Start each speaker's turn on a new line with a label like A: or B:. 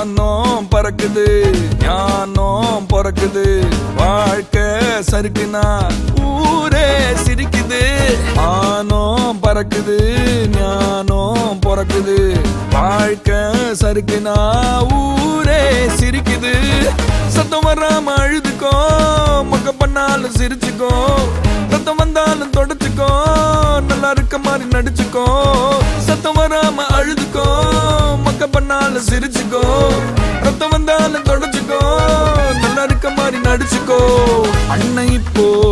A: வானம் பறக்குது ஞானம் பிறக்குது வாழ்க்கை சறுக்குனா ஊரே சிரிக்குது ஆனம் பறக்குது ஞானம் பிறக்குது வாழ்க்கை சறுக்குனா ஊரே சிரிக்குது சத்தம் வராம அழுதுக்கோ மக்க பண்ணாலும் சிரிச்சுக்கோ ரத்தம் வந்தாலும் தொடச்சுக்கோ நல்லா இருக்க மாதிரி நடிச்சுக்கோ சத்தம் வராம அழுதுக்கோ மக்க பண்ணாலும் சிரிச்சுக்கோ ரத்தம் வந்தாலும் தொடச்சுக்கோ நல்லா இருக்க மாதிரி நடிச்சுக்கோ அன்னை இப்போ